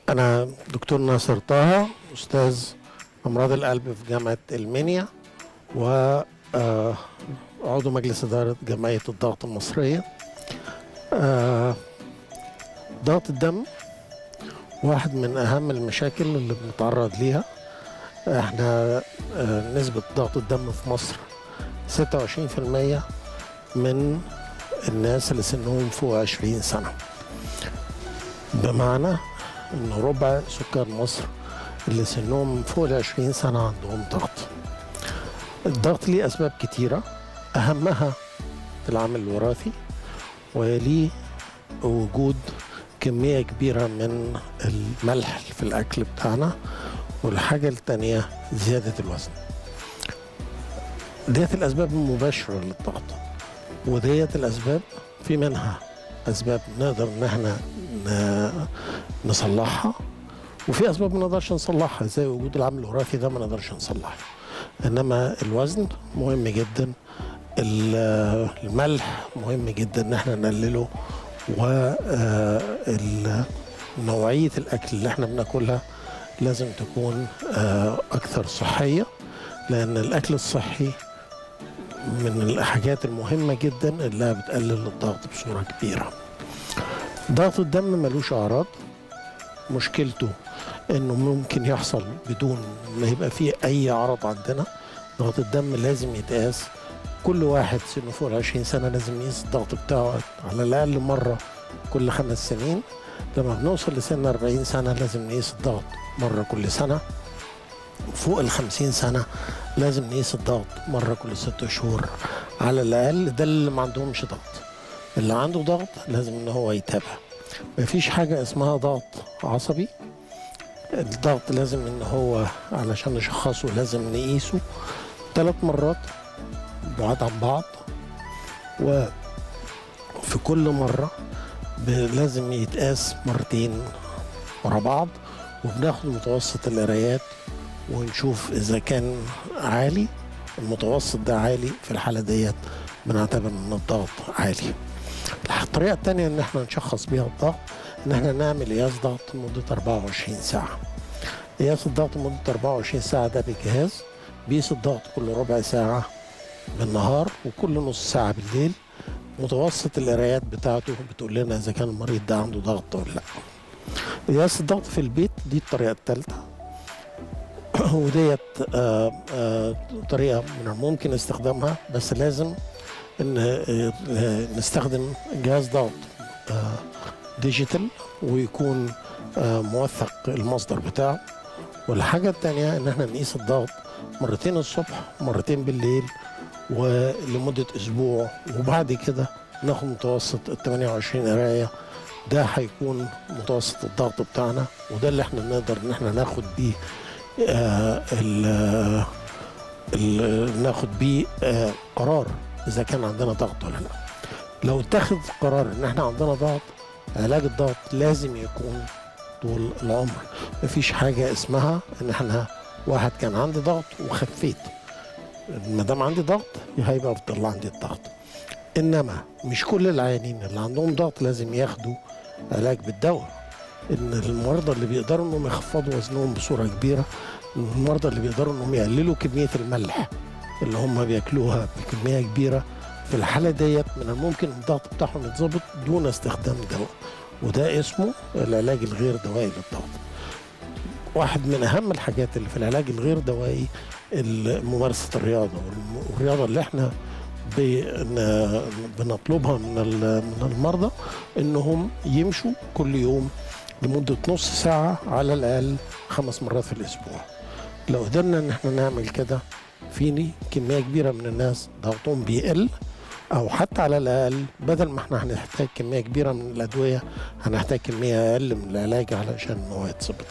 أنا دكتور ناصر طه أستاذ أمراض القلب في جامعة المنيا و آه، عضو مجلس إدارة جمعية الضغط المصرية آه، ضغط الدم واحد من أهم المشاكل اللي بنتعرض ليها احنا آه، نسبة ضغط الدم في مصر 26% من الناس اللي سنهم فوق 20 سنة بمعنى ان ربع سكان مصر اللي سنهم فوق ال 20 سنة عندهم ضغط الضغط ليه أسباب كتيرة أهمها العامل الوراثي وليه وجود كمية كبيرة من الملح في الأكل بتاعنا والحاجة التانية زيادة الوزن ديت الأسباب المباشرة للضغط وديت الأسباب في منها أسباب نقدر إن احنا ن- نصلحها وفي أسباب ما نقدرش نصلحها زي وجود العامل الوراثي ده ما نقدرش نصلحه إنما الوزن مهم جدا ال- الملح مهم جدا إن احنا نقلله ونوعية الأكل اللي احنا بناكلها لازم تكون آه، أكثر صحية لأن الأكل الصحي من الحاجات المهمة جدا اللي بتقلل الضغط بصورة كبيرة ضغط الدم ملوش أعراض مشكلته إنه ممكن يحصل بدون ما يبقى فيه أي عرض عندنا ضغط الدم لازم يتقاس كل واحد سنه فوق ال 20 سنة لازم يقيس الضغط بتاعه على الأقل مرة كل خمس سنين لما بنوصل لسن 40 سنة لازم نقيس الضغط مرة كل سنة فوق ال 50 سنة لازم نقيس الضغط مرة كل ست شهور على الأقل ده اللي ما عندهمش ضغط اللي عنده ضغط لازم إن هو يتابع مفيش حاجة اسمها ضغط عصبي الضغط لازم إن هو علشان نشخصه لازم نقيسه ثلاث مرات بعاد عن بعض وفي كل مرة ب- لازم يتقاس مرتين ورا بعض وبناخد متوسط القرايات ونشوف اذا كان عالي المتوسط ده عالي في الحاله ديت بنعتبر ان الضغط عالي الطريقه الثانيه ان احنا نشخص بيها الضغط ان احنا نعمل قياس ضغط لمده 24 ساعه قياس الضغط لمده 24 ساعه ده بجهاز بيقيس الضغط كل ربع ساعه بالنهار وكل نص ساعه بالليل متوسط القرايات بتاعته بتقول لنا اذا كان المريض ده عنده ضغط ولا لا قياس الضغط في البيت دي الطريقه الثالثه وديت آه، آه، طريقه من الممكن استخدامها بس لازم ان آه، آه، نستخدم جهاز ضغط آه، ديجيتال ويكون آه، موثق المصدر بتاعه والحاجه الثانيه ان احنا نقيس الضغط مرتين الصبح ومرتين بالليل ولمده اسبوع وبعد كده ناخد متوسط ال 28 قرايه ده هيكون متوسط الضغط بتاعنا وده اللي احنا نقدر ان احنا ناخد بيه آه ال ال ناخد بيه آه قرار اذا كان عندنا ضغط ولا لا لو اتخذ قرار ان احنا عندنا ضغط علاج الضغط لازم يكون طول العمر مفيش حاجه اسمها ان احنا واحد كان عندي ضغط وخفيت ما دام عندي ضغط هيبقى افضل عندي الضغط انما مش كل العيانين اللي عندهم ضغط لازم ياخدوا علاج بالدواء ان المرضى اللي بيقدروا انهم يخفضوا وزنهم بصوره كبيره المرضى اللي بيقدروا انهم يقللوا كميه الملح اللي هم بياكلوها بكميه كبيره في الحاله ديت من الممكن الضغط بتاعهم يتظبط دون استخدام دواء وده اسمه العلاج الغير دوائي للضغط واحد من اهم الحاجات اللي في العلاج الغير دوائي ال- ممارسه الرياضه والم- والرياضه اللي احنا بن- بنطلبها من ال- من المرضى انهم يمشوا كل يوم لمده نص ساعه على الاقل خمس مرات في الاسبوع لو قدرنا ان احنا نعمل كده في كميه كبيره من الناس ضغطهم بيقل او حتى على الاقل بدل ما احنا هنحتاج كميه كبيره من الادويه هنحتاج كميه اقل من العلاج علشان هو يتظبط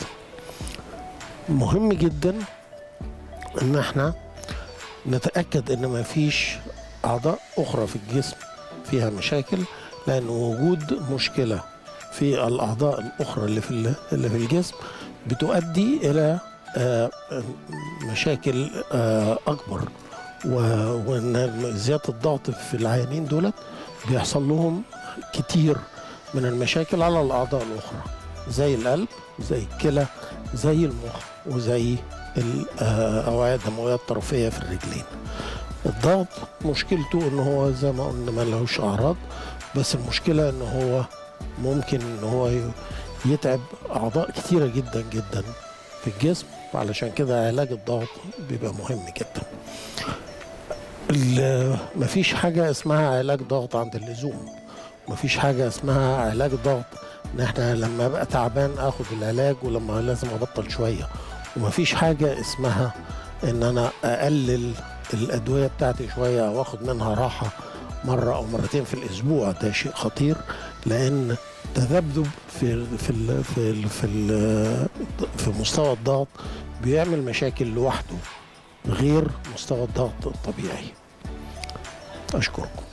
مهم جدا ان احنا نتاكد ان ما فيش اعضاء اخرى في الجسم فيها مشاكل لان وجود مشكله في الاعضاء الاخرى اللي في ال- اللي في الجسم بتؤدي الى آه، مشاكل آه، اكبر و- وان زياده الضغط في العيانين دولت بيحصل لهم كتير من المشاكل على الاعضاء الاخرى زي القلب زي الكلى زي المخ وزي الأوعية الدموية الطرفية في الرجلين الضغط مشكلته ان هو زي ما قلنا ملهوش اعراض بس المشكلة ان هو ممكن ان هو يتعب اعضاء كتيرة جدا جدا في الجسم علشان كده علاج الضغط بيبقى مهم جدا مفيش حاجة اسمها علاج ضغط عند اللزوم مفيش حاجة اسمها علاج ضغط ان احنا لما ابقى تعبان اخد العلاج ولما لازم ابطل شوية ومفيش حاجة اسمها ان انا اقلل الادوية بتاعتي شوية او اخد منها راحة مرة او مرتين في الاسبوع ده شيء خطير لان تذبذب في في ال في ال في ال في مستوى الضغط بيعمل مشاكل لوحده غير مستوى الضغط الطبيعي أشكركم